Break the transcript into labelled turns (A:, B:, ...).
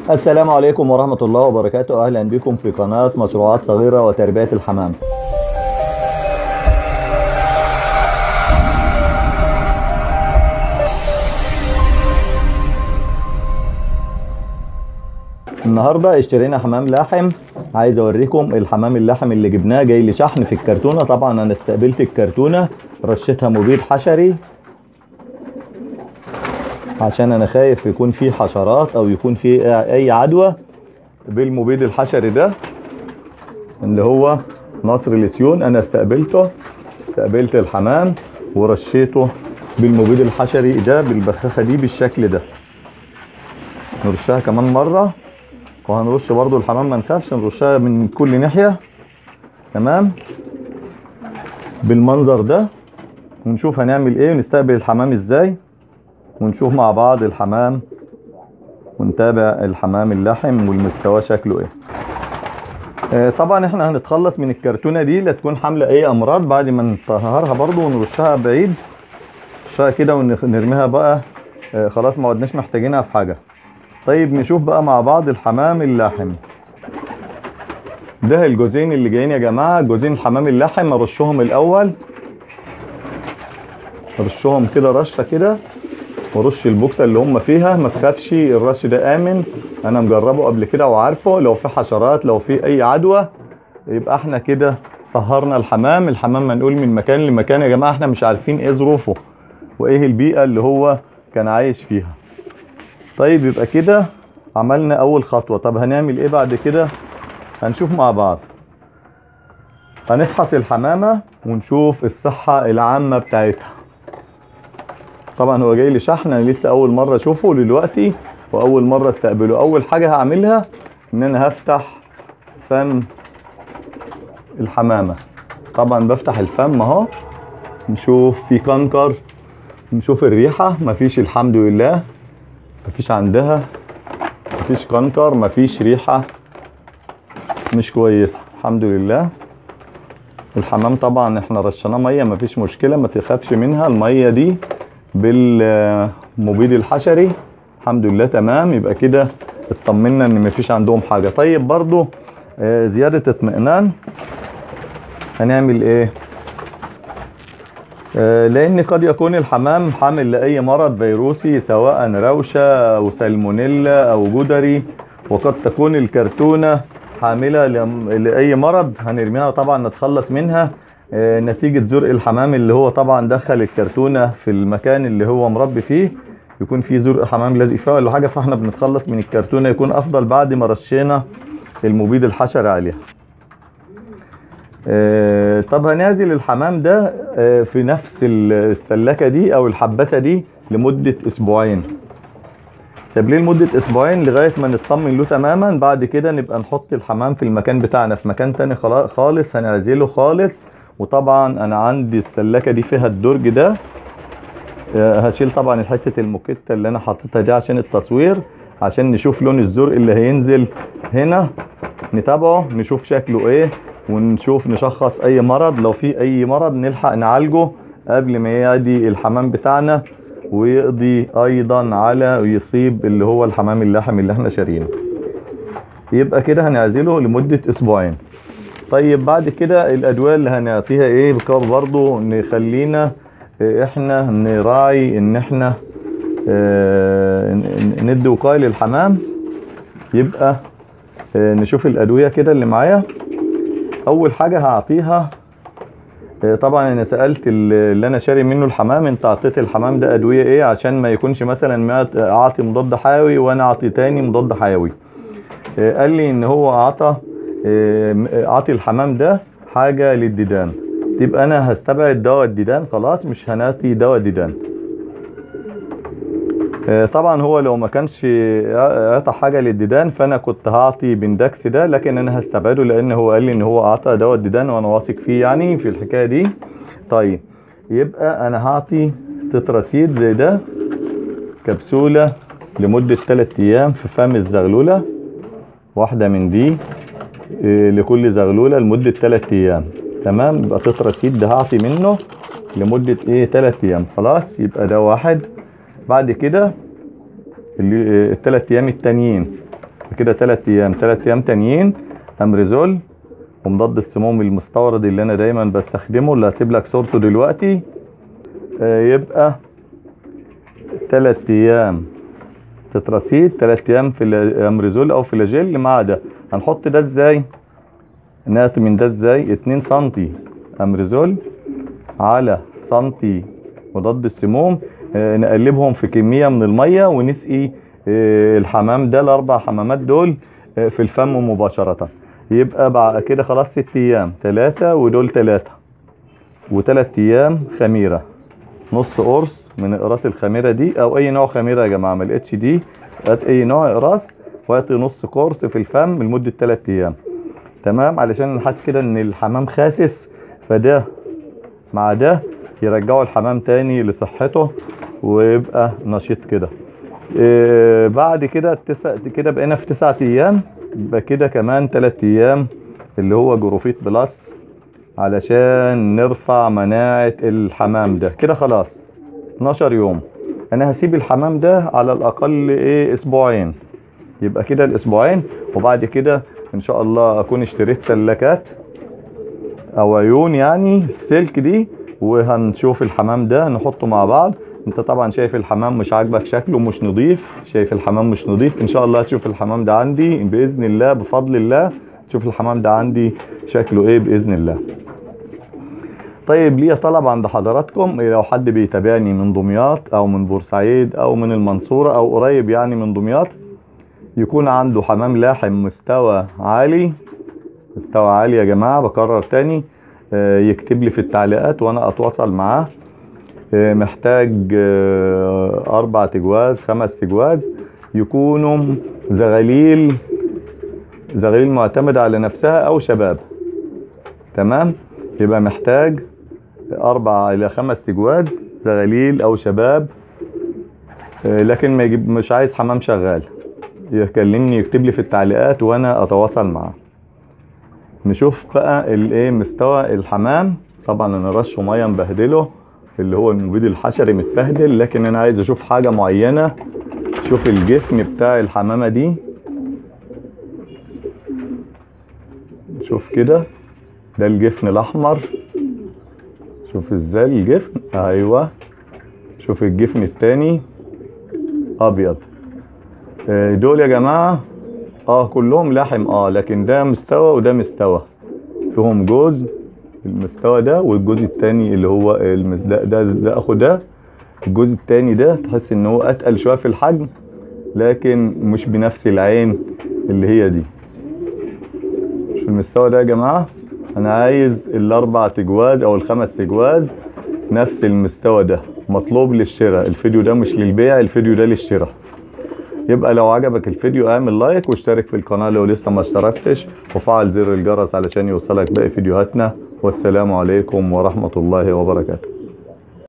A: السلام عليكم ورحمة الله وبركاته أهلا بكم في قناة مشروعات صغيرة وتربية الحمام النهاردة اشترينا حمام لاحم عايز اوريكم الحمام اللحم اللي جبناه جاي لي شحن في الكرتونة طبعا انا استقبلت الكرتونة رشيتها مبيد حشري عشان انا خايف يكون في حشرات او يكون في اي عدوى بالمبيد الحشري ده اللي هو نصر لسيون انا استقبلته استقبلت الحمام ورشيته بالمبيد الحشري ده بالبخاخه دي بالشكل ده نرشها كمان مره وهنرش برضو الحمام ما نخافش نرشها من كل ناحيه تمام بالمنظر ده ونشوف هنعمل ايه ونستقبل الحمام ازاي ونشوف مع بعض الحمام ونتابع الحمام اللحم والمستوى شكله ايه آه طبعا احنا هنتخلص من الكرتونه دي لا تكون حامله اي امراض بعد ما نطهرها برضو ونرشها بعيد نرشها كده ونرميها بقى آه خلاص ما عدناش محتاجينها في حاجه طيب نشوف بقى مع بعض الحمام اللحم ده الجوزين اللي جايين يا جماعه جوزين الحمام اللحم ارشهم الاول ارشهم كده رشه كده ورش البوكسه اللي هم فيها ما تخافش الرش ده امن انا مجربه قبل كده وعارفه لو في حشرات لو في اي عدوى يبقى احنا كده طهرنا الحمام الحمام منقول من مكان لمكان يا جماعه احنا مش عارفين ايه ظروفه وايه البيئه اللي هو كان عايش فيها طيب يبقى كده عملنا اول خطوه طب هنعمل ايه بعد كده هنشوف مع بعض هنفحص الحمامه ونشوف الصحه العامه بتاعتها طبعا هو جاي لي شحن انا لسه اول مره اشوفه دلوقتي واول مره استقبله اول حاجه هعملها ان انا هفتح فم الحمامه طبعا بفتح الفم اهو نشوف في كنكر نشوف الريحه مفيش الحمد لله مفيش عندها مفيش كنكر مفيش ريحه مش كويسه الحمد لله الحمام طبعا احنا رشيناه ميه مفيش مشكله ما تخافش منها الميه دي بالمبيد الحشري الحمد لله تمام يبقى كده اطمنا ان مفيش عندهم حاجه طيب برضو زياده اطمئنان هنعمل ايه لان قد يكون الحمام حامل لاي مرض فيروسي سواء روشه او سالمونيلا او جدري وقد تكون الكرتونه حامله لاي مرض هنرميها طبعا نتخلص منها نتيجة زرق الحمام اللي هو طبعا دخل الكرتونة في المكان اللي هو مربي فيه يكون فيه زرق حمام لازق فيها ولا حاجة فاحنا بنتخلص من الكرتونة يكون أفضل بعد ما رشينا المبيد الحشري عليها اه طب هنعزل الحمام ده اه في نفس السلكة دي أو الحباسة دي لمدة أسبوعين طب ليه لمدة أسبوعين لغاية ما نطمن له تماما بعد كده نبقى نحط الحمام في المكان بتاعنا في مكان تاني خالص هنعزله خالص وطبعا انا عندي السلكه دي فيها الدرج ده هشيل طبعا حته الموكيته اللي انا حاططها دي عشان التصوير عشان نشوف لون الزرق اللي هينزل هنا نتابعه نشوف شكله ايه ونشوف نشخص اي مرض لو في اي مرض نلحق نعالجه قبل ما يعدي الحمام بتاعنا ويقضي ايضا على ويصيب اللي هو الحمام اللحم اللي احنا شارينه يبقى كده هنعزله لمده اسبوعين طيب بعد كده الادويه اللي هنعطيها ايه برضو نخلينا احنا نراعي ان احنا اه ندي وقايه للحمام يبقى اه نشوف الادويه كده اللي معايا اول حاجه هعطيها اه طبعا انا سالت اللي انا شاري منه الحمام انت اعطيت الحمام ده ادويه ايه عشان ما يكونش مثلا اعطي مضاد حيوي وانا اعطي تاني مضاد حيوي قال لي ان هو اعطى اعطي الحمام ده حاجه للديدان تبقى انا هستبعد دواء الديدان خلاص مش هنعطي دواء الديدان طبعا هو لو ما كانش اعطى حاجه للديدان فانا كنت هعطي بندكس ده لكن انا هستبعده لان هو قال لي ان هو اعطى دواء الديدان وانا واثق فيه يعني في الحكايه دي طيب يبقى انا هعطي تتراسيد زي ده كبسوله لمده 3 ايام في فم الزغلوله واحده من دي لكل زغلوله لمده 3 ايام تمام يبقى تتراسيد ده هعطي منه لمده ايه 3 ايام خلاص يبقى ده واحد بعد كده الثلاث ايام التانيين كده تلات ايام تلات ايام تانيين امريزول ومضاد السموم المستورد اللي انا دايما بستخدمه اللي هسيب لك صورته دلوقتي آه، يبقى تلات ايام تتراسيد تلات ايام في امريزول او فلاجيل مع ده هنحط ده ازاي نقط من ده ازاي 2 سنتي امريزول على سنتي مضاد السموم آه، نقلبهم في كمية من المية ونسقي آه، الحمام ده الاربع حمامات دول آه، في الفم مباشرة يبقى بعد كده خلاص ست ايام تلاتة ودول تلاتة وتلات ايام خميرة نص قرص من اقراص الخميرة دي او اي نوع خميرة يا جماعة ما لقيتش دي هات اي نوع اقراص وهات نص قرص في الفم لمدة تلات ايام تمام علشان انا حاسس كده ان الحمام خاسس فده مع ده يرجعوا الحمام تاني لصحته ويبقى نشيط كده إيه بعد كده التسع كده بقينا في تسعة ايام يبقى كده كمان تلات ايام اللي هو جروفيت بلس علشان نرفع مناعة الحمام ده كده خلاص 12 يوم انا هسيب الحمام ده على الاقل ايه اسبوعين يبقى كده الاسبوعين وبعد كده ان شاء الله اكون اشتريت سلكات او عيون يعني السلك دي وهنشوف الحمام ده نحطه مع بعض انت طبعا شايف الحمام مش عاجبك شكله مش نظيف شايف الحمام مش نظيف ان شاء الله هتشوف الحمام ده عندي باذن الله بفضل الله تشوف الحمام ده عندي شكله ايه باذن الله طيب ليا طلب عند حضراتكم لو حد بيتابعني من دمياط او من بورسعيد او من المنصورة او قريب يعني من دمياط يكون عنده حمام لاحم مستوى عالي مستوى عالي يا جماعة بكرر تاني آه، يكتب لي في التعليقات وانا اتواصل معاه آه، محتاج آه، اربع تجواز خمس تجواز يكونوا زغاليل زغاليل معتمدة على نفسها او شباب تمام يبقى محتاج اربع الى خمس تجواز زغاليل او شباب آه، لكن ما يجيب مش عايز حمام شغال يكلمني يكتب لي في التعليقات وانا اتواصل معاه نشوف بقى الايه مستوى الحمام طبعا انا رشه ميه مبهدله اللي هو المبيد الحشري متبهدل لكن انا عايز اشوف حاجه معينه شوف الجفن بتاع الحمامه دي شوف كده ده الجفن الاحمر شوف ازاي الجفن ايوه شوف الجفن التاني ابيض آه، دول يا جماعه اه كلهم لحم اه لكن ده مستوى وده مستوى فيهم جوز المستوى ده والجزء التاني اللي هو المس- ده ده, ده اخو ده الجزء التاني ده تحس ان هو اتقل شويه في الحجم لكن مش بنفس العين اللي هي دي مش في المستوى ده يا جماعه انا عايز الاربع تجواز او الخمس تجواز نفس المستوى ده مطلوب للشراء الفيديو ده مش للبيع الفيديو ده للشراء يبقى لو عجبك الفيديو اعمل لايك واشترك في القناة لو لسه ما اشتركتش وفعل زر الجرس علشان يوصلك باقي فيديوهاتنا والسلام عليكم ورحمة الله وبركاته